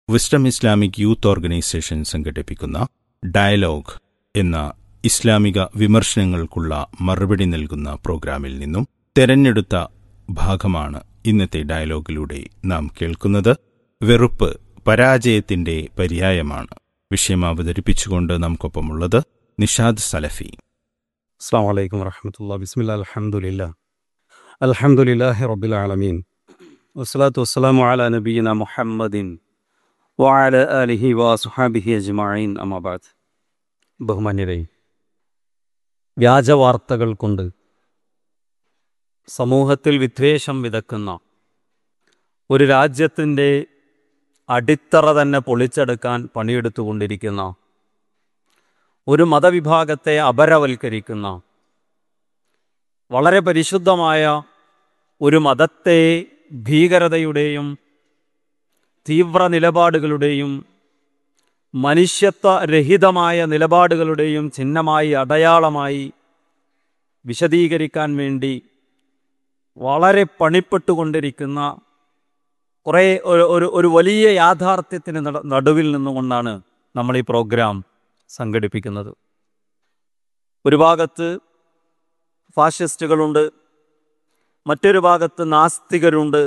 Wisdom Islamic youth organisation സംഘടിപ്പിക്കുന്ന dialogue എന്ന ഇസ്ലാമിക വിമർശനങ്ങൾക്കുള്ള മറുപടി നൽകുന്ന പ്രോഗ്രാമിൽ നിന്നും തെരഞ്ഞെടുത്ത ഭാഗമാണ് ഇന്നത്തെ ഡയലോഗിലൂടെ നാം കേൾക്കുന്നത് വെറുപ്പ് പരാജയത്തിന്റെ പര്യായമാണ് വിഷയം അവതരിപ്പിച്ചുകൊണ്ട് നമുക്കൊപ്പമുള്ളത് നിഷാദ് സലഫി അസ്സാം വലൈക്കും വറഹമത്തുള്ള ബിസ്മില്ല അലഹമുല്ല അലഹമുല്ലാഹി റബുലാലമീൻ വസ്സലാത്തു വസ്സലാമു അല നബീന മുഹമ്മദിൻ വഅല അലിഹി വസുഹാബിഹി അജ്മഈൻ അമബാദ് ബഹുമാന്യരെ വ്യാജ വാർത്തകൾ കൊണ്ട് സമൂഹത്തിൽ വിദ്വേഷം വിതക്കുന്ന ഒരു രാജ്യത്തിൻ്റെ അടിത്തറ തന്നെ പൊളിച്ചെടുക്കാൻ പണിയെടുത്തുകൊണ്ടിരിക്കുന്ന ഒരു മതവിഭാഗത്തെ അപരവൽക്കരിക്കുന്ന വളരെ പരിശുദ്ധമായ ഒരു മതത്തെ ഭീകരതയുടെയും തീവ്ര നിലപാടുകളുടെയും മനുഷ്യത്വരഹിതമായ നിലപാടുകളുടെയും ചിഹ്നമായി അടയാളമായി വിശദീകരിക്കാൻ വേണ്ടി വളരെ പണിപ്പെട്ടുകൊണ്ടിരിക്കുന്ന കുറേ ഒരു- ഒരു ഒരു വലിയ യാഥാർത്ഥ്യത്തിന് നട- നടുവിൽ നിന്നുകൊണ്ടാണ് നമ്മൾ ഈ പ്രോഗ്രാം സംഘടിപ്പിക്കുന്നത് ഒരു ഭാഗത്ത് ഫാഷിസ്റ്റുകളുണ്ട് മറ്റൊരു ഭാഗത്ത് നാസ്തികരുണ്ട്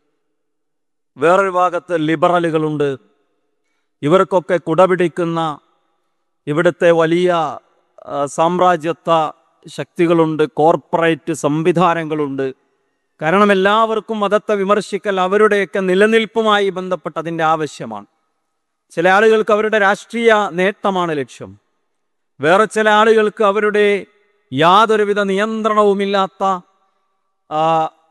വേറൊരു ഭാഗത്ത് ലിബറലുകളുണ്ട് ഇവർക്കൊക്കെ കുടപിടിക്കുന്ന ഇവിടുത്തെ വലിയ ആ, സാമ്രാജ്യത്വ ശക്തികളുണ്ട് കോർപ്പറേറ്റ് സംവിധാനങ്ങളുണ്ട് കാരണം എല്ലാവർക്കും മതത്തെ വിമർശിക്കൽ അവരുടെയൊക്കെ നിലനിൽപ്പുമായി ബന്ധപ്പെട്ട് അതിൻ്റെ ആവശ്യമാണ് ചില ആളുകൾക്ക് അവരുടെ രാഷ്ട്രീയ നേട്ടമാണ് ലക്ഷ്യം വേറെ ചില ആളുകൾക്ക് അവരുടെ യാതൊരുവിധ നിയന്ത്രണവുമില്ലാത്ത ആ,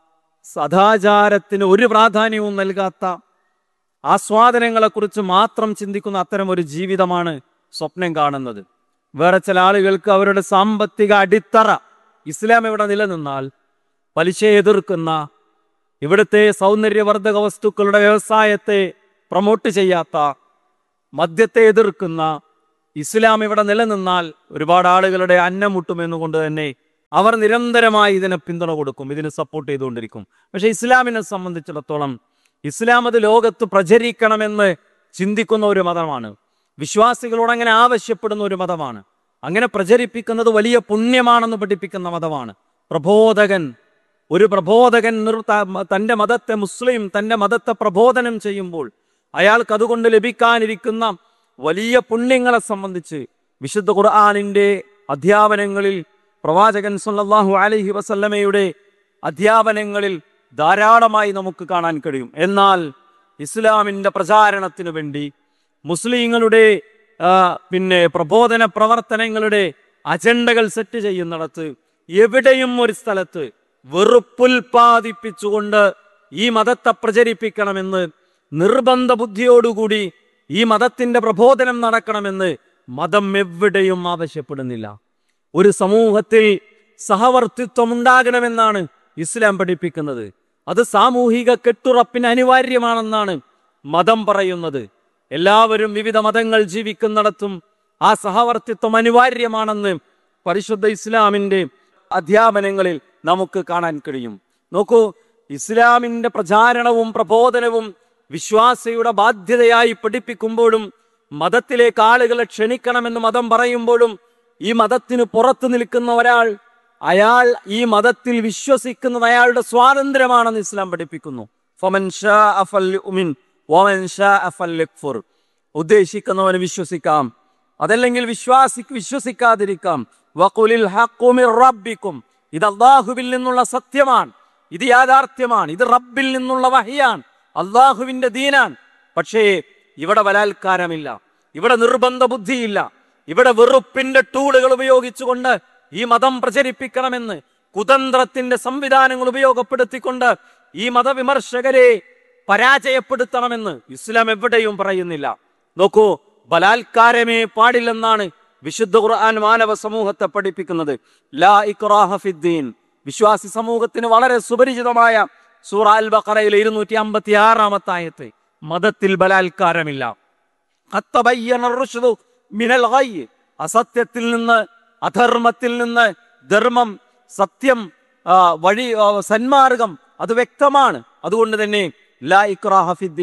സദാചാരത്തിന് ഒരു പ്രാധാന്യവും നൽകാത്ത ആസ്വാദനങ്ങളെക്കുറിച്ച് മാത്രം ചിന്തിക്കുന്ന അത്തരം ഒരു ജീവിതമാണ് സ്വപ്നം കാണുന്നത് വേറെ ചില ആളുകൾക്ക് അവരുടെ സാമ്പത്തിക അടിത്തറ ഇസ്ലാം ഇവിടെ നിലനിന്നാൽ പലിശയെ എതിർക്കുന്ന ഇവിടുത്തെ സൗന്ദര്യവർദ്ധക വസ്തുക്കളുടെ വ്യവസായത്തെ പ്രൊമോട്ട് ചെയ്യാത്ത മദ്യത്തെ എതിർക്കുന്ന ഇസ്ലാം ഇവിടെ നിലനിന്നാൽ ഒരുപാട് ആളുകളുടെ അന്നം മുട്ടുമെന്നുകൊണ്ട് തന്നെ അവർ നിരന്തരമായി ഇതിനെ പിന്തുണ കൊടുക്കും ഇതിന് സപ്പോർട്ട് ചെയ്തുകൊണ്ടിരിക്കും പക്ഷെ ഇസ്ലാമിനെ സംബന്ധിച്ചിടത്തോളം ഇസ്ലാം അത് ലോകത്ത് പ്രചരിക്കണമെന്ന് ചിന്തിക്കുന്ന ഒരു മതമാണ് വിശ്വാസികളോട് അങ്ങനെ ആവശ്യപ്പെടുന്ന ഒരു മതമാണ് അങ്ങനെ പ്രചരിപ്പിക്കുന്നത് വലിയ പുണ്യമാണെന്ന് പഠിപ്പിക്കുന്ന മതമാണ് പ്രബോധകൻ ഒരു പ്രബോധകൻ നിർ ത- തന്റെ മതത്തെ മുസ്ലിം തന്റെ മതത്തെ പ്രബോധനം ചെയ്യുമ്പോൾ അയാൾക്ക് അതുകൊണ്ട് ലഭിക്കാനിരിക്കുന്ന വലിയ പുണ്യങ്ങളെ സംബന്ധിച്ച് വിശുദ്ധ ഖുർആാനിന്റെ അധ്യാപനങ്ങളിൽ പ്രവാചകൻ സല്ലല്ലാഹു അലൈഹി വസല്ലമയുടെ അധ്യാപനങ്ങളിൽ ധാരാളമായി നമുക്ക് കാണാൻ കഴിയും എന്നാൽ ഇസ്ലാമിന്റെ പ്രചാരണത്തിനു വേണ്ടി മുസ്ലിങ്ങളുടെ ആ, പിന്നെ പ്രബോധന പ്രവർത്തനങ്ങളുടെ അജണ്ടകൾ സെറ്റ് ചെയ്യുന്നിടത്ത് എവിടെയും ഒരു സ്ഥലത്ത് വെറുപ്പുൽപാദിപ്പിച്ചുകൊണ്ട് ഈ മതത്തെ പ്രചരിപ്പിക്കണമെന്ന് നിർബന്ധ ബുദ്ധിയോടുകൂടി ഈ മതത്തിന്റെ പ്രബോധനം നടക്കണമെന്ന് മതം എവിടെയും ആവശ്യപ്പെടുന്നില്ല ഒരു സമൂഹത്തിൽ സഹവർത്തിത്വം ഉണ്ടാകണമെന്നാണ് ഇസ്ലാം പഠിപ്പിക്കുന്നത് അത് സാമൂഹിക കെട്ടുറപ്പിന് അനിവാര്യമാണെന്നാണ് മതം പറയുന്നത് എല്ലാവരും വിവിധ മതങ്ങൾ ജീവിക്കുന്നിടത്തും ആ സഹവർത്തിത്വം അനിവാര്യമാണെന്ന് പരിശുദ്ധ ഇസ്ലാമിന്റെ അധ്യാപനങ്ങളിൽ നമുക്ക് കാണാൻ കഴിയും നോക്കൂ ഇസ്ലാമിന്റെ പ്രചാരണവും പ്രബോധനവും വിശ്വാസിയുടെ ബാധ്യതയായി പഠിപ്പിക്കുമ്പോഴും മതത്തിലേക്ക് ആളുകളെ ക്ഷണിക്കണമെന്ന് മതം പറയുമ്പോഴും ഈ മതത്തിന് പുറത്തു നിൽക്കുന്ന ഒരാൾ അയാൾ ഈ മതത്തിൽ വിശ്വസിക്കുന്നത് അയാളുടെ സ്വാതന്ത്ര്യമാണെന്ന് ഇസ്ലാം പഠിപ്പിക്കുന്നു ഫമൻ ശാഅ ഫല്യുമിൻ വമൻ ശാഅ ഫല്യക്ഫുർ. ഉദ്ദേശിക്കുന്നവന് വിശ്വസിക്കാം അതല്ലെങ്കിൽ വിശ്വാസി വിശ്വസിക്കാതിരിക്കാം വഖുലിൽ ഹഖ്ഖു മിർ റബ്ബിക്കും ഇത് അള്ളാഹുവിൽ നിന്നുള്ള സത്യമാണ് ഇത് യാഥാർത്ഥ്യമാണ് ഇത് റബ്ബിൽ നിന്നുള്ള വഹിയാണ് അള്ളാഹുവിന്റെ ദീനാൻ പക്ഷേ ഇവിടെ ബലാത്കാരമില്ല ഇവിടെ നിർബന്ധ ബുദ്ധിയില്ല ഇവിടെ വെറുപ്പിന്റെ ടൂളുകൾ ഉപയോഗിച്ചുകൊണ്ട് ഈ മതം പ്രചരിപ്പിക്കണമെന്ന് കുതന്ത്രത്തിന്റെ സംവിധാനങ്ങൾ ഉപയോഗപ്പെടുത്തിക്കൊണ്ട് ഈ മതവിമർശകരെ പരാജയപ്പെടുത്തണമെന്ന് ഇസ്ലാം എവിടെയും പറയുന്നില്ല നോക്കൂ ബലാത്കാരമേ പാടില്ലെന്നാണ് വിശുദ്ധ ഖുർആൻ മാനവ സമൂഹത്തെ പഠിപ്പിക്കുന്നത് ലാ ഇക്റാഹ ഫിദ്ദീൻ വിശ്വാസി സമൂഹത്തിന് വളരെ സുപരിചിതമായ സൂറ അൽ ബഖറയിലെ ഇരുന്നൂറ്റി അമ്പത്തി ആറാമത്തെ ആയത്ത് മതത്തിൽ ബലാത്കാരമില്ല അത്തബയ്യന റുശ്ദു മിനൽ ഗയ്യ്. അസത്യത്തിൽ നിന്ന് അധർമ്മത്തിൽ നിന്ന് ധർമ്മം സത്യം ആ, വഴി ആ, സന്മാർഗം അത് വ്യക്തമാണ് അതുകൊണ്ട് തന്നെ ലാ ഇക്റാഹ ഫിദ്ദീൻ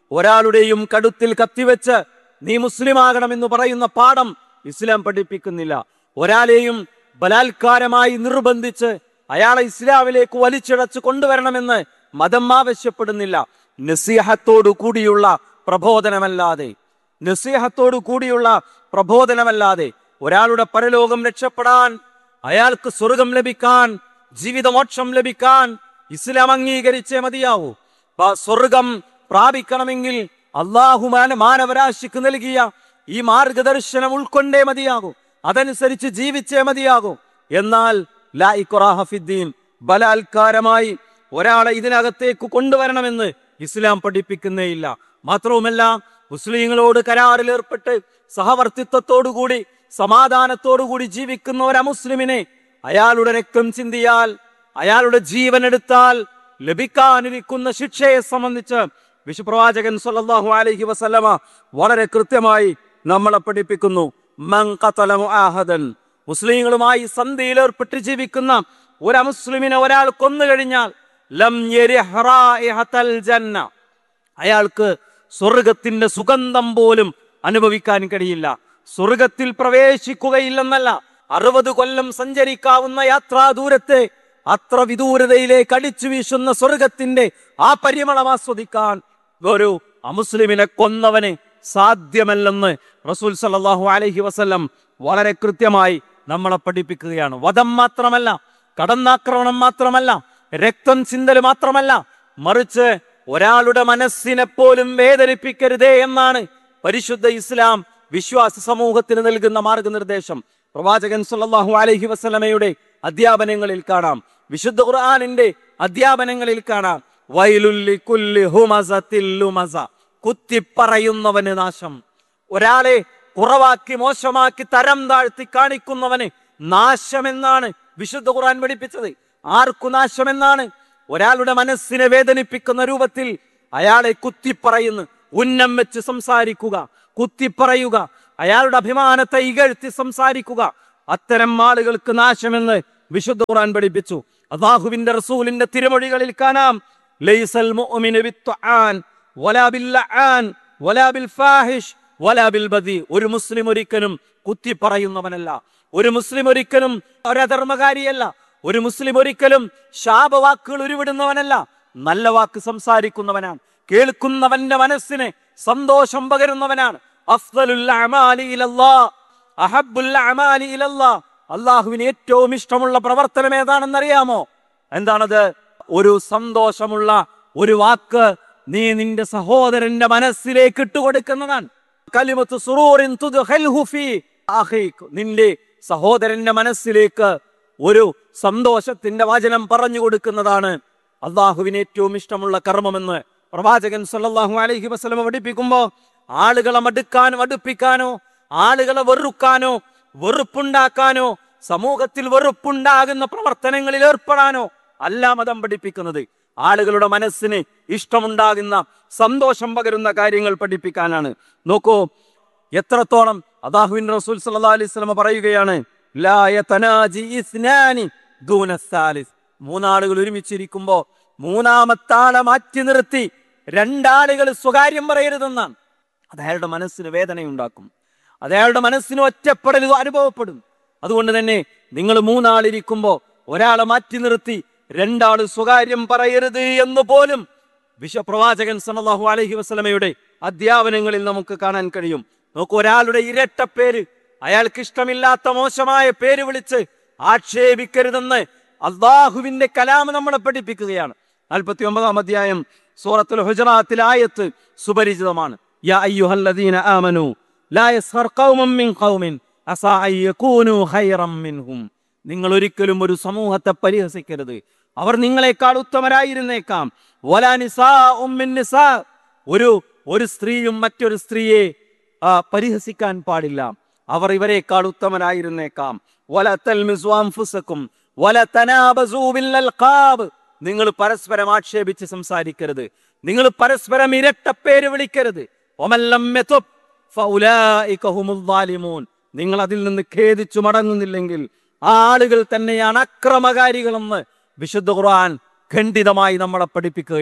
ഒരാളുടെയും കടുത്തിൽ കത്തിവെച്ച് നീ മുസ്ലിമാകണമെന്ന് പറയുന്ന പാഠം ഇസ്ലാം പഠിപ്പിക്കുന്നില്ല ഒരാളെയും ബലാത്കാരമായി നിർബന്ധിച്ച് അയാളെ ഇസ്ലാമിലേക്ക് വലിച്ചിഴച്ച് കൊണ്ടുവരണമെന്ന് മതം ആവശ്യപ്പെടുന്നില്ല നസീഹത്തോടു കൂടിയുള്ള പ്രബോധനമല്ലാതെ നസീഹത്തോടു കൂടിയുള്ള പ്രബോധനമല്ലാതെ ഒരാളുടെ പരലോകം രക്ഷപ്പെടാൻ അയാൾക്ക് സ്വർഗം ലഭിക്കാൻ ജീവിതമോക്ഷം ലഭിക്കാൻ ഇസ്ലാം അംഗീകരിച്ചേ മതിയാവൂ അപ്പൊ സ്വർഗം പ്രാപിക്കണമെങ്കിൽ അള്ളാഹുമാന മാനവരാശിക്ക് നൽകിയ ഈ മാർഗദർശനം ഉൾക്കൊണ്ടേ മതിയാകൂ അതനുസരിച്ച് ജീവിച്ചേ മതിയാകൂ എന്നാൽ ലാ ഇക്റാഹ ഫിദ്ദീൻ ബലാത്കാരമായി ഒരാളെ ഇതിനകത്തേക്ക് കൊണ്ടുവരണമെന്ന് ഇസ്ലാം പഠിപ്പിക്കുന്നേയില്ല മാത്രവുമല്ല മുസ്ലിങ്ങളോട് കരാറിൽ ഏർപ്പെട്ട് സഹവർത്തിത്വത്തോടുകൂടി സമാധാനത്തോടുകൂടി ജീവിക്കുന്ന ഒരു അമുസ്ലിമിനെ അയാളുടെ രക്തം ചിന്തിയാൽ അയാളുടെ ജീവൻ എടുത്താൽ ലഭിക്കാനിരിക്കുന്ന ശിക്ഷയെ സംബന്ധിച്ച് വിശുപ്രവാചകൻ സല്ലല്ലാഹു അലൈഹി വസല്ലമ വളരെ കൃത്യമായി നമ്മളെ പഠിപ്പിക്കുന്നു മൻ ഖതല മുആഹദൻ മുസ്ലിങ്ങളുമായി സന്ധിയിൽ ഏർപ്പെട്ട് ജീവിക്കുന്ന ഒരു അമുസ്ലിമിനെ ഒരാൾ കൊന്നു കഴിഞ്ഞാൽ ലം യരിഹ് റായിഹത്തൽ ജന്ന അയാൾക്ക് സ്വർഗത്തിന്റെ സുഗന്ധം പോലും അനുഭവിക്കാൻ കഴിയില്ല സ്വർഗത്തിൽ പ്രവേശിക്കുകയില്ലെന്നല്ല അറുപത് കൊല്ലം സഞ്ചരിക്കാവുന്ന യാത്രാ ദൂരത്തെ അത്ര വിദൂരതയിലേക്ക് അടിച്ചു വീശുന്ന സ്വർഗത്തിന്റെ ആ പരിമളം ആസ്വദിക്കാൻ ഒരു അമുസ്ലിമിനെ കൊന്നവന് സാധ്യമല്ലെന്ന് റസൂൽ സല്ലല്ലാഹു അലൈഹി വസല്ലം വളരെ കൃത്യമായി നമ്മളെ പഠിപ്പിക്കുകയാണ് വധം മാത്രമല്ല കടന്നാക്രമണം മാത്രമല്ല രക്തം ചിന്തൽ മാത്രമല്ല മറിച്ച് ഒരാളുടെ മനസ്സിനെ പോലും വേദനിപ്പിക്കരുതേ എന്നാണ് പരിശുദ്ധ ഇസ്ലാം വിശ്വാസ സമൂഹത്തിന് നൽകുന്ന മാർഗനിർദ്ദേശം പ്രവാചകൻ സല്ലല്ലാഹു അലൈഹി വസല്ലമയുടെ അധ്യാപനങ്ങളിൽ കാണാം വിശുദ്ധ ഖുർആനിന്റെ അധ്യാപനങ്ങളിൽ കാണാം വൈലുല്ലി കുല്ലി ഹുമസത്തിൽ ലുമസ കുത്തിപ്പറയുന്നവന് നാശം ഒരാളെ കുറവാക്കി മോശമാക്കി തരം താഴ്ത്തി കാണിക്കുന്നവന് നാശമെന്നാണ് വിശുദ്ധ ഖുർആൻ പഠിപ്പിച്ചത് ആർക്കു നാശമെന്നാണ് ഒരാളുടെ മനസ്സിനെ വേദനിപ്പിക്കുന്ന രൂപത്തിൽ അയാളെ കുത്തിപ്പറയുന്നു ഉന്നം വെച്ച് സംസാരിക്കുക കുത്തിപ്പറയുക അയാളുടെ അഭിമാനത്തെ ഇകഴ്ത്തി സംസാരിക്കുക അത്തരം ആളുകൾക്ക് നാശമെന്ന് വിശുദ്ധ ഖുർആൻ പഠിപ്പിച്ചു അള്ളാഹുവിന്റെ റസൂലിന്റെ തിരുമൊഴികളിൽ കാണാം ലൈസൽ മുഅ്മിനു ബിത്ത്ആൻ വലാ ബില്ലആൻ വലാ ബിൽ ഫാഹിഷ് വലാ ബിൽ ബദി ഒരു മുസ്ലിം ഒരിക്കലും കുത്തിപ്പറയുന്നവനല്ല ഒരു മുസ്ലിം ഒരിക്കലും ഒരധർമ്മകാരിയല്ല ഒരു മുസ്ലിം ഒരിക്കലും ശാപവാക്കുകൾ ഉരുവിടുന്നവനല്ല നല്ല വാക്ക് സംസാരിക്കുന്നവനാണ് കേൾക്കുന്നവന്റെ മനസ്സിന് സന്തോഷം പകരുന്നവനാണ് അഫ്ദലുൽ അഅമാലി ഇലല്ലാഹ് അഹബ്ബുൽ അഅമാലി ഇലല്ലാഹ് അള്ളാഹുവിന് ഏറ്റവും ഇഷ്ടമുള്ള പ്രവർത്തനം ഏതാണെന്നറിയാമോ എന്താണത് ഒരു സന്തോഷമുള്ള ഒരു വാക്ക് നീ നിന്റെ സഹോദരന്റെ മനസ്സിലേക്ക് ഇട്ടുകൊടുക്കുന്നതാണ് കലിമത്ത് സുറൂറിൻ തുദ്ഖിൽഹു ഫീ അഖീക് നിന്റെ സഹോദരന്റെ മനസ്സിലേക്ക് ഒരു സന്തോഷത്തിന്റെ വചനം പറഞ്ഞു കൊടുക്കുന്നതാണ് അള്ളാഹുവിന് ഏറ്റവും ഇഷ്ടമുള്ള കർമ്മമെന്ന് പ്രവാചകൻ സല്ലല്ലാഹു അലൈഹി വസല്ലം പഠിപ്പിക്കുമ്പോ ആളുകളെ മടുക്കാനോ അടുപ്പിക്കാനോ ആളുകളെ വെറുക്കാനോ വെറുപ്പുണ്ടാക്കാനോ സമൂഹത്തിൽ വെറുപ്പുണ്ടാകുന്ന പ്രവർത്തനങ്ങളിൽ ഏർപ്പെടാനോ അല്ല മതം പഠിപ്പിക്കുന്നത് ആളുകളുടെ മനസ്സിന് ഇഷ്ടമുണ്ടാകുന്ന സന്തോഷം പകരുന്ന കാര്യങ്ങൾ പഠിപ്പിക്കാനാണ് നോക്കൂ എത്രത്തോളം അള്ളാഹുവിൻ റസൂൽ സല്ലല്ലാഹു അലൈഹി വസല്ലം പറയുകയാണ് ലാ യതനാജി ഇസ്നാനി ദൂന സാലിസ് മൂന്നാളുകൾ ഒരുമിച്ചിരിക്കുമ്പോ മൂന്നാമത്തെ ആളെ മാറ്റി നിർത്തി രണ്ടാളുകൾ സ്വകാര്യം പറയരുതെന്നാണ് അത് അയാളുടെ മനസ്സിന് വേദനയുണ്ടാക്കും അത് അയാളുടെ മനസ്സിന് ഒറ്റപ്പെടൽ അനുഭവപ്പെടും അതുകൊണ്ട് തന്നെ നിങ്ങൾ മൂന്നാളിരിക്കുമ്പോ ഒരാളെ മാറ്റി നിർത്തി രണ്ടാള് സ്വകാര്യം പറയരുത് എന്ന് പോലും വിശ്വപ്രവാചകൻ സല്ലല്ലാഹു അലൈഹി വസല്ലമയുടെ അധ്യാപനങ്ങളിൽ നമുക്ക് കാണാൻ കഴിയും നോക്കൂ ഒരാളുടെ ഇരട്ട പേര് അയാൾക്ക് ഇഷ്ടമില്ലാത്ത മോശമായ പേര് വിളിച്ച് ആക്ഷേപിക്കരുതെന്ന് അള്ളാഹുവിന്റെ കലാം നമ്മളെ പഠിപ്പിക്കുകയാണ് നാൽപ്പത്തി ഒമ്പതാം അധ്യായം സൂറത്തുൽ ഹുജറാത്തിൽ ആയത്ത് സുപരിചിതമാണ് യാ അയ്യുഹല്ലദീന ആമനു ലാ യസ്ഖർ ഖൗമും മിൻ ഖൗമിൻ അസാ അൻ യകൂനു ഖൈറം മിൻഹും നിങ്ങൾ ഒരിക്കലും ഒരു സമൂഹത്തെ പരിഹസിക്കരുത് അവർ നിങ്ങളെക്കാൾ ഉത്തമരായിരുന്നേക്കാം വലാ നിസാഉം മിൻ നിസാ ഒരു ഒരു സ്ത്രീയും മറ്റൊരു സ്ത്രീയെ ആ, പരിഹസിക്കാൻ പാടില്ല അവർ ഇവരെക്കാൾ ഉത്തമരായിരുന്നേക്കാം വല തൽമിസു അൻഫുസക്കും വല തനാബസൂ ബിൽ അൽഖാബ് നിങ്ങൾ പരസ്പരം ആക്ഷേപിച്ച് സംസാരിക്കരുത് നിങ്ങൾ പരസ്പരം ഇരട്ട പേര് വിളിക്കരുത് ഒമല്ലം യതുബ് ഫൗലായിക ഹുമുൽ ളാലിമൂൻ. നിങ്ങൾ അതിൽ നിന്ന് ഖേദിച്ചു മടങ്ങുന്നില്ലെങ്കിൽ ആ ആളുകൾ തന്നെയാണ് അക്രമകാരികളെന്ന് വിശുദ്ധ ഖുർആൻ ഖണ്ഡിതമായി നമ്മളെ പഠിപ്പിക്കുകയാണ്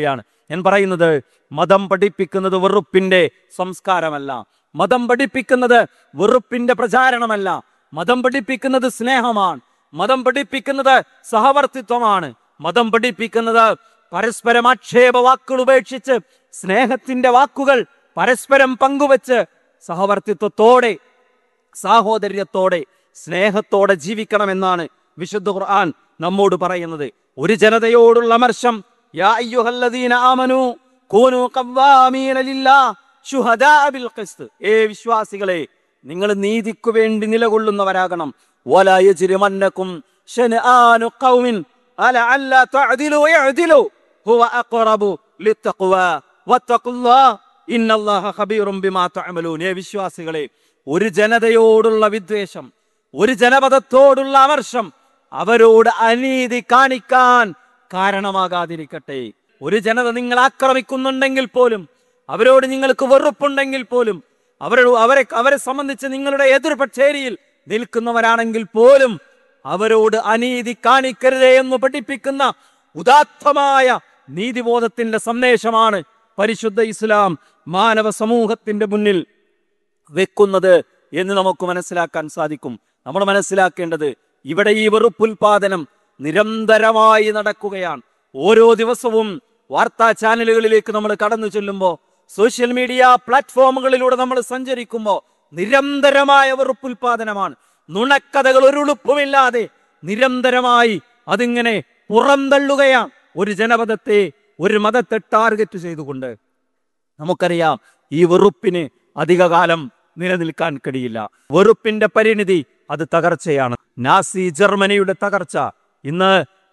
ഞാൻ പറയുന്നത് മതം പഠിപ്പിക്കുന്നത് വെറുപ്പിന്റെ സംസ്കാരമല്ല മതം പഠിപ്പിക്കുന്നത് വെറുപ്പിന്റെ പ്രചാരണമല്ല മതം പഠിപ്പിക്കുന്നത് സ്നേഹമാണ് മതം പഠിപ്പിക്കുന്നത് സഹവർത്തിത്വമാണ് മതം പഠിപ്പിക്കുന്നത് പരസ്പരം ആക്ഷേപ വാക്കുകൾ ഉപേക്ഷിച്ച് സ്നേഹത്തിന്റെ വാക്കുകൾ പരസ്പരം പങ്കുവച്ച് സഹവർത്തിത്വത്തോടെ സാഹോദര്യത്തോടെ സ്നേഹത്തോടെ ജീവിക്കണമെന്നാണ് വിശുദ്ധ ഖുർആൻ നമ്മോട് പറയുന്നത് ഒരു ജനതയോടുള്ള അമർഷം യാ അയ്യുഹല്ലദീന ആമനു കൂനു ഖവ്വാമീന ലില്ലാഹ് ശുഹദാ ബിൽ ഖിസ്ത് ഏ വിശ്വാസികളെ നിങ്ങൾ നീതിക്കു വേണ്ടി നിലകൊള്ളുന്നവരാകണം വലാ യജ്രിമന്നകും ശനആനു ഖൗമിൻ അല അല്ല തഅദിലു യഅദിലു ഹുവ അഖറബു ലിത്തഖ്വാ വത്തഖുല്ലാഹ് ഇന്നല്ലാഹ ഖബീറും ബിമാ തഅമലൂൻ ഏ വിശ്വാസികളെ ഒരു ജനതയോടുള്ള വിദ്വേഷം ഒരു ജനപദത്തോടുള്ള അമർഷം അവരോട് അനീതി കാണിക്കാൻ കാരണമാകാതിരിക്കട്ടെ ഒരു ജനത നിങ്ങൾ ആക്രമിക്കുന്നുണ്ടെങ്കിൽ പോലും അവരോട് നിങ്ങൾക്ക് വെറുപ്പുണ്ടെങ്കിൽ പോലും അവരോട് അവരെ അവരെ സംബന്ധിച്ച് നിങ്ങളുടെ എതിർപക്ഷേരിയിൽ നിൽക്കുന്നവരാണെങ്കിൽ പോലും അവരോട് അനീതി കാണിക്കരുതേ എന്ന് പഠിപ്പിക്കുന്ന ഉദാത്തമായ നീതിബോധത്തിന്റെ സന്ദേശമാണ് പരിശുദ്ധ ഇസ്ലാം മാനവ സമൂഹത്തിന്റെ മുന്നിൽ വെക്കുന്നത് എന്ന് നമുക്ക് മനസ്സിലാക്കാൻ സാധിക്കും നമ്മൾ മനസ്സിലാക്കേണ്ടത് ഇവിടെ ഈ വെറുപ്പുൽപാദനം നിരന്തരമായി നടക്കുകയാണ് ഓരോ ദിവസവും വാർത്താ ചാനലുകളിലേക്ക് നമ്മൾ കടന്നു ചെല്ലുമ്പോൾ സോഷ്യൽ മീഡിയ പ്ലാറ്റ്ഫോമുകളിലൂടെ നമ്മൾ സഞ്ചരിക്കുമ്പോൾ നിരന്തരമായ വെറുപ്പുൽപാദനമാണ് നുണക്കഥകൾ ഒരു ഉളുപ്പുമില്ലാതെ നിരന്തരമായി അതിങ്ങനെ പുറന്തള്ളുകയാണ് ഒരു ജനപദത്തെ ഒരു മതത്തെ ടാർഗറ്റ് ചെയ്തുകൊണ്ട് നമുക്കറിയാം ഈ വെറുപ്പിന് അധികകാലം നിലനിൽക്കാൻ കഴിയില്ല വെറുപ്പിന്റെ പരിണിതി അത് തകർച്ചയാണ് നാസി ജർമ്മനിയുടെ തകർച്ച ഇന്ന്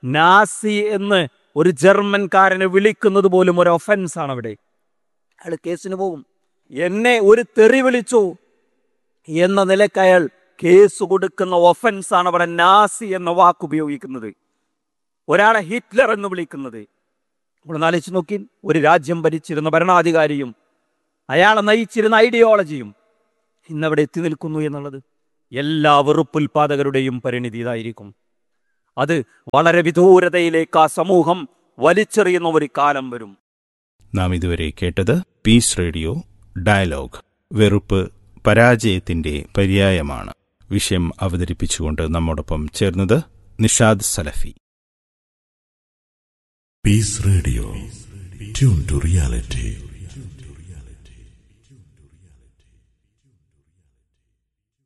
നാസി എന്ന് ഒരു ജർമ്മൻകാരനെ വിളിക്കുന്നത് പോലും ഒരു ഒഫൻസ് ആണ് അവിടെ അയാൾ കേസിന് പോകും എന്നെ ഒരു തെറി വിളിച്ചു എന്ന നിലക്ക് അയാൾ കേസ് കൊടുക്കുന്ന ഒഫൻസ് ആണ് അവിടെ നാസി എന്ന വാക്ക് ഉപയോഗിക്കുന്നത് ഒരാളെ ഹിറ്റ്ലർ എന്ന് വിളിക്കുന്നത് നമ്മൾ നാലിച്ചു നോക്കി ഒരു രാജ്യം ഭരിച്ചിരുന്ന ഭരണാധികാരിയും അയാളെ നയിച്ചിരുന്ന ഐഡിയോളജിയും ഇന്നവിടെ എത്തി നിൽക്കുന്നു എന്നുള്ളത് എല്ലാ വെറുപ്പുൽപാദകരുടെയും പരിണിതി ഇതായിരിക്കും അത് വളരെ വിദൂരതയിലേക്ക് ആ സമൂഹം വലിച്ചെറിയുന്ന ഒരു കാലം വരും നാം ഇതുവരെ കേട്ടത് പീസ് റേഡിയോ ഡയലോഗ് വെറുപ്പ് പരാജയത്തിന്റെ പര്യായമാണ് വിഷയം അവതരിപ്പിച്ചുകൊണ്ട് നമ്മോടൊപ്പം ചേർന്നത് നിഷാദ് സലഫി Peace Radio. Tune to reality.